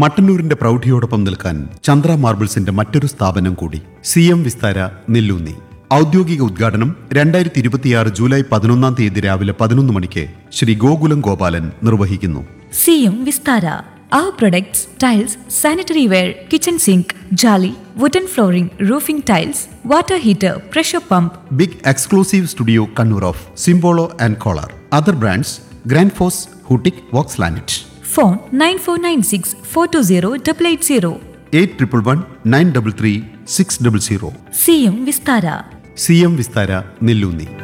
മട്ടന്നൂരിന്റെ പ്രൗഢിയോടൊപ്പം നിൽക്കാൻ ചന്ദ്ര മാർബിൾസിന്റെ മറ്റൊരു സ്ഥാപനം കൂടി സി എം വിസ്താര നെല്ലൂന്നി ഔദ്യോഗിക ഉദ്ഘാടനം രണ്ടായിരത്തി ഇരുപത്തിയാറ് ജൂലൈ പതിനൊന്നാം തീയതി രാവിലെ പതിനൊന്ന് മണിക്ക് ശ്രീ ഗോകുലം ഗോപാലൻ നിർവഹിക്കുന്നു സിയും Vistara Our products, tiles, sanitary ware, kitchen sink, jolly, wooden flooring, roofing tiles, water heater, pressure pump, big exclusive studio Kannur of Simpolo and Kohler other brands Grundfos ഹൂട്ടിക് വോക്സ് ലാനറ്റ് phone 9496 420 880. Eight triple one nine double three six double zero സിയും Vistara C M Vistara നെല്ലൂന്നി